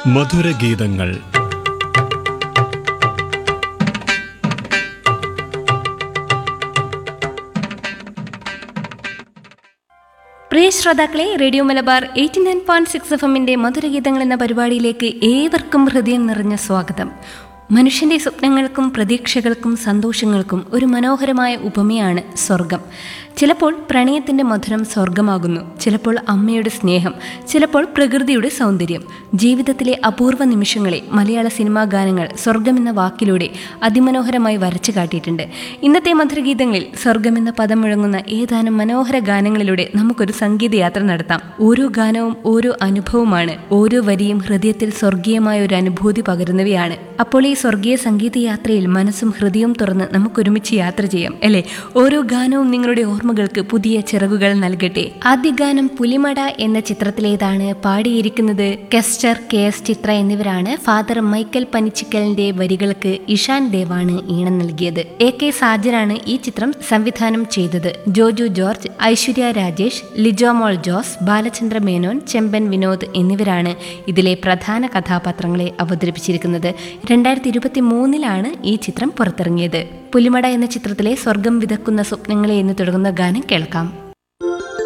മധുരഗീതങ്ങൾ പ്രിയ ശ്രോതാക്കളെ radio Malabar eighty nine point six F എമ്മിന്റെ മധുരഗീതങ്ങൾ എന്ന പരിപാടിയിലേക്ക് ഏവർക്കും ഹൃദയം നിറഞ്ഞ സ്വാഗതം മനുഷ്യന്റെ സ്വപ്നങ്ങൾക്കും പ്രതീക്ഷകൾക്കും സന്തോഷങ്ങൾക്കും ഒരു മനോഹരമായ ഉപമയാണ് സ്വർഗം ചിലപ്പോൾ പ്രണയത്തിന്റെ മധുരം സ്വർഗമാകുന്നു ചിലപ്പോൾ അമ്മയുടെ സ്നേഹം ചിലപ്പോൾ പ്രകൃതിയുടെ സൗന്ദര്യം ജീവിതത്തിലെ അപൂർവ നിമിഷങ്ങളെ മലയാള സിനിമാ ഗാനങ്ങൾ സ്വർഗം എന്ന വാക്കിലൂടെ അതിമനോഹരമായി വരച്ചു കാട്ടിയിട്ടുണ്ട് ഇന്നത്തെ മധുരഗീതങ്ങളിൽ സ്വർഗം എന്ന പദം മുഴങ്ങുന്ന ഏതാനും മനോഹര ഗാനങ്ങളിലൂടെ നമുക്കൊരു സംഗീതയാത്ര നടത്താം ഓരോ ഗാനവും ഓരോ അനുഭവമാണ് ഓരോ വരിയും ഹൃദയത്തിൽ സ്വർഗീയമായ ഒരു അനുഭൂതി പകരുന്നവയാണ് അപ്പോൾ ഈ സ്വർഗീയ സംഗീത യാത്രയിൽ മനസ്സും ഹൃദയവും തുറന്ന് നമുക്കൊരുമിച്ച് യാത്ര ചെയ്യാം അല്ലേ ഓരോ ഗാനവും നിങ്ങളുടെ ഓർമ്മകൾക്ക് പുതിയ ചിറകുകൾ നൽകട്ടെ ആദ്യ ഗാനം പുലിമട എന്ന ചിത്രത്തിലേതാണ് പാടിയിരിക്കുന്നത് കെസ്റ്റർ കെ എസ് ചിത്ര എന്നിവരാണ് ഫാദർ മൈക്കൽ പനിച്ചിക്കലിന്റെ വരികൾക്ക് ഇഷാൻ ദേവാണ് ഈണം നൽകിയത് എ കെ സാജനാണ് ഈ ചിത്രം സംവിധാനം ചെയ്തത് ജോജു ജോർജ് ഐശ്വര്യ രാജേഷ് ലിജോമോൾ ജോസ് ബാലചന്ദ്ര മേനോൻ ചെമ്പൻ വിനോദ് എന്നിവരാണ് ഇതിലെ പ്രധാന കഥാപാത്രങ്ങളെ അവതരിപ്പിച്ചിരിക്കുന്നത് രണ്ടായിരത്തി ഇരുപത്തി മൂന്നിലാണ് ഈ ചിത്രം പുറത്തിറങ്ങിയത് പുലിമട എന്ന ചിത്രത്തിലെ സ്വർഗം വിതക്കുന്ന സ്വപ്നങ്ങളെ എന്ന് തുടങ്ങുന്ന ഗാനം കേൾക്കാം